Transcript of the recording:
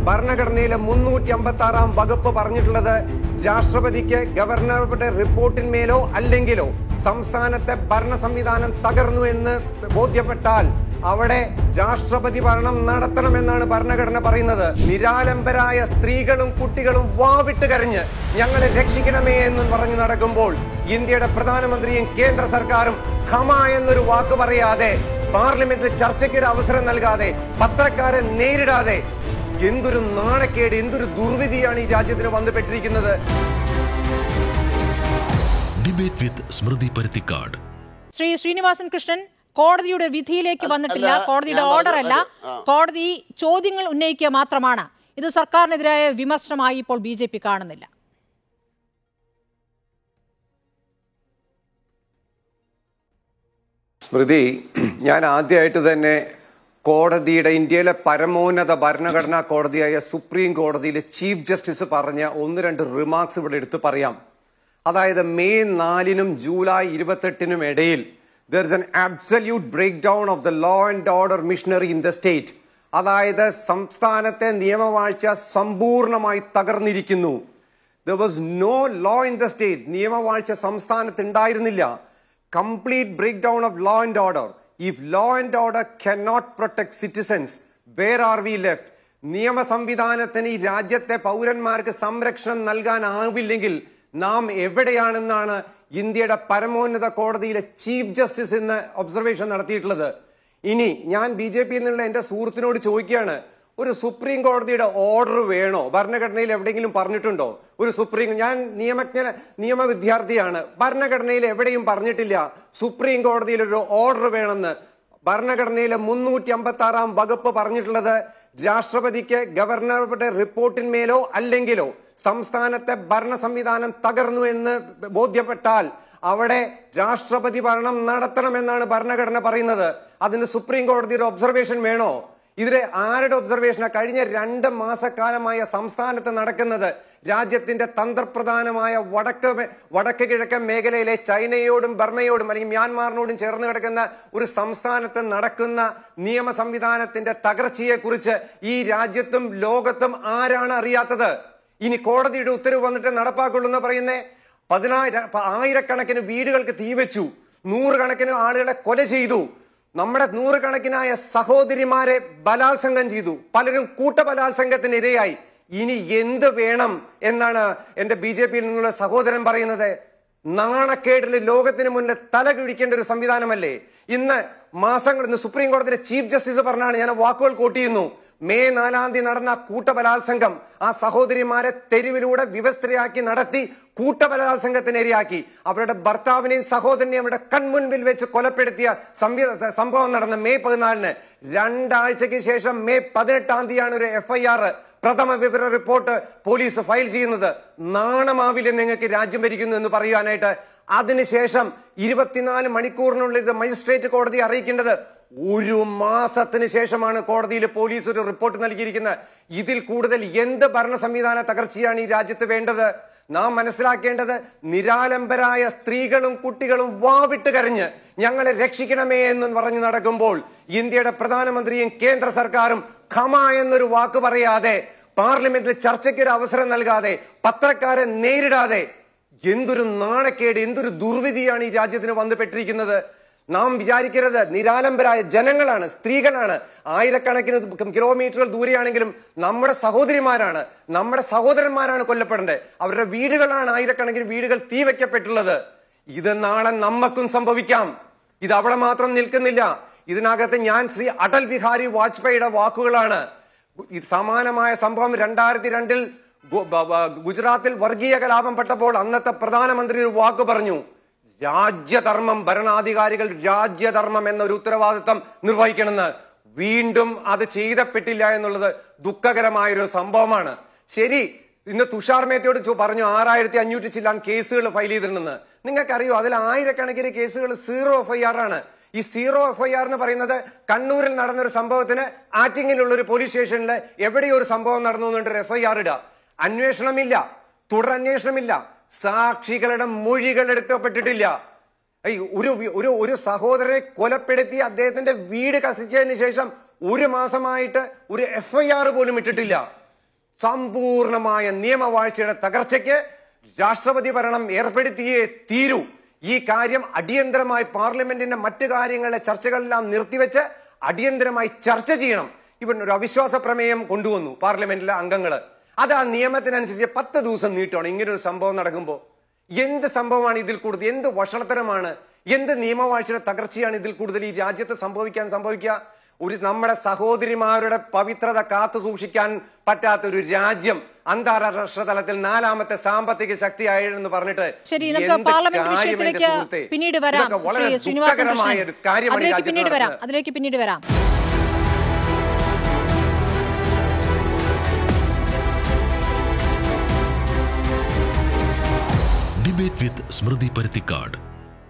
ഭരണഘടനയിലെ മുന്നൂറ്റി അമ്പത്തി ആറാം വകുപ്പ് പറഞ്ഞിട്ടുള്ളത് രാഷ്ട്രപതിക്ക് ഗവർണറുടെ റിപ്പോർട്ടിന്മേലോ അല്ലെങ്കിലോ സംസ്ഥാനത്തെ ഭരണ സംവിധാനം തകർന്നു എന്ന് ബോധ്യപ്പെട്ടാൽ അവിടെ രാഷ്ട്രപതി ഭരണം നടത്തണമെന്നാണ് ഭരണഘടന പറയുന്നത് നിരാലംബരായ സ്ത്രീകളും കുട്ടികളും വാവിട്ട് കരഞ്ഞ് ഞങ്ങളെ രക്ഷിക്കണമേ എന്ന് പറഞ്ഞു നടക്കുമ്പോൾ ഇന്ത്യയുടെ പ്രധാനമന്ത്രിയും കേന്ദ്ര സർക്കാരും ഖമ എന്നൊരു വാക്ക് പറയാതെ പാർലമെന്റിൽ ചർച്ചയ്ക്ക് ഒരു അവസരം നൽകാതെ പത്രക്കാരെ നേരിടാതെ എന്തൊരു നാണക്കേട് എന്തൊരു ദുർവിധിയാണ് ഈ രാജ്യത്തിന് വന്നുപെട്ടിരിക്കുന്നത് ഡിബേറ്റ് വിത്ത് സ്മൃതി പരുത്തിക്കാട് ശ്രീ ശ്രീനിവാസൻ കൃഷ്ണൻ കോടതിയുടെ വിധിയിലേക്ക് വന്നിട്ടില്ല അല്ല, കോടതിയുടെ ഞാൻ ഓർഡർ അല്ല പറഞ്ഞത് ആ. കോടതി ചോദ്യങ്ങൾ ഉന്നയിക്കുക മാത്രമാണ് ഇത് സർക്കാരിനെതിരായ വിമർശനമായി ഇപ്പോൾ ബി ജെ പി കാണുന്നില്ല സ്മൃതി ഞാൻ ആദ്യമായിട്ട് തന്നെ കോടതിയുടെ ഇന്ത്യയിലെ പരമോന്നത ഭരണഘടനാ കോടതിയായ സുപ്രീം കോടതിയിലെ ചീഫ് ജസ്റ്റിസ് പറഞ്ഞ ഒന്ന് രണ്ട് റിമാർക്സ് ഇവിടെ എടുത്ത് പറയാം അതായത് മെയ് നാലിനും ജൂലൈ ഇരുപത്തെട്ടിനും ഇടയിൽ there is an absolute breakdown of the law and order machinery in the state അതായത് സംസ്ഥാനത്തെ നിയമവാഴ്ച സമ്പൂർണമായി തകർന്നിരിക്കുന്നു there was no law in the state നിയമവാഴ്ച സംസ്ഥാനത്ത് ഉണ്ടായിരുന്നില്ല complete breakdown of law and order if law and order cannot protect citizens where are we left നിയമ സംവിധാനത്തിന് ഈ രാജ്യത്തെ പൗരന്മാർക്ക് സംരക്ഷണം നൽകാനാവില്ലെങ്കിൽ നാം എവിടെയാണെന്നാണ് ഇന്ത്യയുടെ പരമോന്നത കോടതിയിലെ ചീഫ് ജസ്റ്റിസ് ഇന്ന് ഒബ്സർവേഷൻ നടത്തിയിട്ടുള്ളത് ഇനി ഞാൻ ബി ജെ പിയിൽ നിന്നുള്ള എന്റെ സുഹൃത്തിനോട് ചോദിക്കുകയാണ് ഒരു സുപ്രീം കോടതിയുടെ ഓർഡർ വേണോ ഭരണഘടനയിൽ എവിടെയെങ്കിലും പറഞ്ഞിട്ടുണ്ടോ ഒരു സുപ്രീം ഞാൻ നിയമജ്ഞ നിയമ വിദ്യാർത്ഥിയാണ് ഭരണഘടനയിൽ എവിടെയും പറഞ്ഞിട്ടില്ല സുപ്രീം കോടതിയിൽ ഒരു ഓർഡർ വേണമെന്ന് ഭരണഘടനയിലെ മുന്നൂറ്റി അമ്പത്തി ആറാം വകുപ്പ് പറഞ്ഞിട്ടുള്ളത് രാഷ്ട്രപതിക്ക് ഗവർണറുടെ റിപ്പോർട്ടിന്മേലോ അല്ലെങ്കിലോ സംസ്ഥാനത്തെ ഭരണ സംവിധാനം തകർന്നു എന്ന് ബോധ്യപ്പെട്ടാൽ അവിടെ രാഷ്ട്രപതി ഭരണം നടത്തണമെന്നാണ് ഭരണഘടന പറയുന്നത് അതിന് സുപ്രീം കോടതിയുടെ ഒബ്സർവേഷൻ വേണോ ഇതിലെ ആരുടെ ഒബ്സർവേഷനാണ് കഴിഞ്ഞ രണ്ട് മാസക്കാലമായ സംസ്ഥാനത്ത് നടക്കുന്നത് രാജ്യത്തിന്റെ തന്ത്രപ്രധാനമായ വടക്ക് മേ- വടക്ക് കിഴക്കൻ മേഖലയിലെ ചൈനയോടും ബർമയോടും അല്ലെങ്കിൽ മ്യാൻമാറിനോടും ചേർന്ന് കിടക്കുന്ന ഒരു സംസ്ഥാനത്ത് നടക്കുന്ന നിയമ സംവിധാനത്തിന്റെ തകർച്ചയെക്കുറിച്ച് ഈ രാജ്യത്തും ലോകത്തും ആരാണ് അറിയാത്തത് ഇനി കോടതിയുടെ ഉത്തരവ് വന്നിട്ട് നടപ്പാക്കുള്ളൂ എന്ന് പറയുന്നേ പതിനായിരം പ- ആയിരക്കണക്കിന് വീടുകൾക്ക് തീവെച്ചു നൂറുകണക്കിന് ആളുകളെ കൊല ചെയ്തു നമ്മുടെ നൂറുകണക്കിനായ സഹോദരിമാരെ ബലാത്സംഗം ചെയ്തു പലരും കൂട്ടബലാത്സംഗത്തിന് ഇരയായി ഇനി എന്ത് വേണം എന്നാണ് എന്റെ ബി ജെ പിയിൽ നിന്നുള്ള സഹോദരൻ പറയുന്നത് നാണക്കേടിൽ ലോകത്തിന് മുന്നിൽ തല കിഴിക്കേണ്ട ഒരു സംവിധാനമല്ലേ ഇന്ന് മാസങ്ങൾ ഇന്ന് സുപ്രീം കോടതിയിലെ ചീഫ് ജസ്റ്റിസ് പറഞ്ഞാണ് ഞാൻ ആ വാക്കുകൾ കോട്ട് ചെയ്യുന്നു മെയ് നാലാം തീയതി നടന്ന ആ കൂട്ടബലാത്സംഗം ആ സഹോദരിമാരെ തെരുവിലൂടെ വിവസ്ത്രയാക്കി നടത്തി കൂട്ടബലാത്സംഗത്തിന് ഇരയാക്കി അവരുടെ ഭർത്താവിനെയും സഹോദരനെയും അവരുടെ കൺമുൻപിൽ വെച്ച് കൊലപ്പെടുത്തിയ സംവി- സംഭവം നടന്ന മെയ് പതിനാലിന് രണ്ടാഴ്ചയ്ക്ക് ശേഷം മെയ് പതിനെട്ടാം തീയതിയാണ് ഒരു എഫ്ഐആർ പ്രഥമ വിവര റിപ്പോർട്ട് പോലീസ് ഫയൽ ചെയ്യുന്നത് നാണമാവില്ല നിങ്ങൾക്ക് രാജ്യം ഭരിക്കുന്നു എന്ന് പറയാനായിട്ട് അതിനുശേഷം ഇരുപത്തിനാല് മണിക്കൂറിനുള്ളിൽ ഇത് മജിസ്ട്രേറ്റ് കോടതി അറിയിക്കേണ്ടത് ഒരു മാസത്തിന് ശേഷമാണ് കോടതിയിൽ പോലീസ് ഒരു റിപ്പോർട്ട് നൽകിയിരിക്കുന്നത് ഇതിൽ കൂടുതൽ എന്ത് ഭരണ സംവിധാന തകർച്ചയാണ് ഈ രാജ്യത്ത് വേണ്ടത് നാം മനസ്സിലാക്കേണ്ടത് നിരാലംബരായ സ്ത്രീകളും കുട്ടികളും വാവിട്ട് കരഞ്ഞ് ഞങ്ങളെ രക്ഷിക്കണമേ എന്ന് പറഞ്ഞു നടക്കുമ്പോൾ ഇന്ത്യയുടെ പ്രധാനമന്ത്രിയും കേന്ദ്ര സർക്കാരും ഖമ എന്നൊരു വാക്ക് പറയാതെ പാർലമെന്റിൽ ചർച്ചയ്ക്ക് ഒരു അവസരം നൽകാതെ പത്രക്കാരെ നേരിടാതെ എന്തൊരു നാണക്കേട് എന്തൊരു ദുർവിധിയാണ് ഈ രാജ്യത്തിന് വന്നുപെട്ടിരിക്കുന്നത് നാം വിചാരിക്കരുത് നിരാലംബരായ ജനങ്ങളാണ് സ്ത്രീകളാണ് ആയിരക്കണക്കിന് കിലോമീറ്ററുകൾ ദൂരെയാണെങ്കിലും നമ്മുടെ സഹോദരിമാരാണ് നമ്മുടെ സഹോദരന്മാരാണ് കൊല്ലപ്പെടേണ്ടത് അവരുടെ വീടുകളാണ് ആയിരക്കണക്കിന് വീടുകൾ തീ വയ്ക്കപ്പെട്ടുള്ളത് ഇത് നാളെ നമ്മക്കും സംഭവിക്കാം ഇത് അവിടെ മാത്രം നിൽക്കുന്നില്ല ഇതിനകത്ത് ഞാൻ ശ്രീ അടൽ ബിഹാരി വാജ്പേയിയുടെ വാക്കുകളാണ് ഇത് സമാനമായ സംഭവം രണ്ടായിരത്തി രണ്ടിൽ ഗു- ബ- ബ- ഗുജറാത്തിൽ വർഗീയ കലാപം പെട്ടപ്പോൾ അന്നത്തെ പ്രധാനമന്ത്രി ഒരു വാക്ക് പറഞ്ഞു രാജ്യധർമ്മം ഭരണാധികാരികൾ രാജ്യധർമ്മം എന്നൊരു ഉത്തരവാദിത്തം നിർവഹിക്കണമെന്ന് വീണ്ടും അത് ചെയ്തപ്പെട്ടില്ല എന്നുള്ളത് ദുഃഖകരമായ ഒരു സംഭവമാണ് ശരി ഇന്ന് തുഷാർ മേത്തയോട് ചോ- പറഞ്ഞു ആറായിരത്തി അഞ്ഞൂറ്റി ചില്ലാൻ കേസുകൾ ഫയൽ ചെയ്തിട്ടുണ്ടെന്ന് നിങ്ങൾക്കറിയോ അതിൽ ആയിരക്കണക്കിന് കേസുകൾ സീറോ എഫ് ഐ ആർ ആണ് ഈ സീറോ എഫ് ഐ ആർ എന്ന് പറയുന്നത് കണ്ണൂരിൽ നടന്ന ഒരു സംഭവത്തിന് ആറ്റിങ്ങിലുള്ള ഒരു പോലീസ് സ്റ്റേഷനിൽ എവിടെയോ ഒരു സംഭവം നടന്നു എന്നിട്ട് എഫ് ഐ ആർ ഇടുക അന്വേഷണമില്ല തുടരന്വേഷണമില്ല സാക്ഷികളുടെ മൊഴികൾ എടുക്കപ്പെട്ടിട്ടില്ല ഏയ് ഒരു വി- ഒരു ഒരു സഹോദരനെ കൊലപ്പെടുത്തി അദ്ദേഹത്തിന്റെ വീട് കത്തിച്ചതിന് ശേഷം ഒരു മാസമായിട്ട് ഒരു എഫ് ഐ ആർ പോലും ഇട്ടിട്ടില്ല സമ്പൂർണമായ നിയമവാഴ്ചയുടെ തകർച്ചയ്ക്ക് രാഷ്ട്രപതി ഭരണം ഏർപ്പെടുത്തിയേ തീരൂ ഈ കാര്യം അടിയന്തരമായി പാർലമെന്റിന്റെ മറ്റു കാര്യങ്ങളിലെ ചർച്ചകളെല്ലാം നിർത്തിവെച്ച് അടിയന്തരമായി ചർച്ച ചെയ്യണം ഇവിടെ ഒരു അവിശ്വാസ പ്രമേയം കൊണ്ടുവന്നു പാർലമെന്റിലെ അംഗങ്ങള് അത് ആ നിയമത്തിനനുസരിച്ച് പത്ത് ദിവസം നീട്ടണം ഇങ്ങനെ ഒരു സംഭവം നടക്കുമ്പോൾ എന്ത് സംഭവമാണ് ഇതിൽ കൂടുതൽ എന്ത് വഷളത്തരമാണ് എന്ത് നിയമവാഴ്ചയുടെ തകർച്ചയാണ് ഇതിൽ കൂടുതൽ ഈ രാജ്യത്ത് സംഭവിക്കാൻ സംഭവിക്കുക ഒരു നമ്മുടെ സഹോദരിമാരുടെ പവിത്രത കാത്തു സൂക്ഷിക്കാൻ പറ്റാത്ത ഒരു രാജ്യം അന്താരാഷ്ട്ര തലത്തിൽ നാലാമത്തെ സാമ്പത്തിക ശക്തിയായെന്ന് പറഞ്ഞിട്ട് ശരി നമുക്ക് എന്ത് പാർലമെന്റ് കാര്യം എന്റെ വിഷയത്തിലേക്ക് സുഹൃത്തേ? പിന്നീട് വരാം ഇതൊക്കെ വളരെ ശ്രീ ശ്രീനിവാസൻ ദുഃഖകരമായ കൃഷ്ണൻ ഒരു കാര്യമാണ് ഈ അതിലേക്ക് രാജ്യത്ത് പിന്നീട് വരാം നടക്കുന്നത്. അതിലേക്ക് പിന്നീട് വരാം ഡിബേറ്റ് വിത്ത് സ്മൃതി പരുത്തിക്കാട്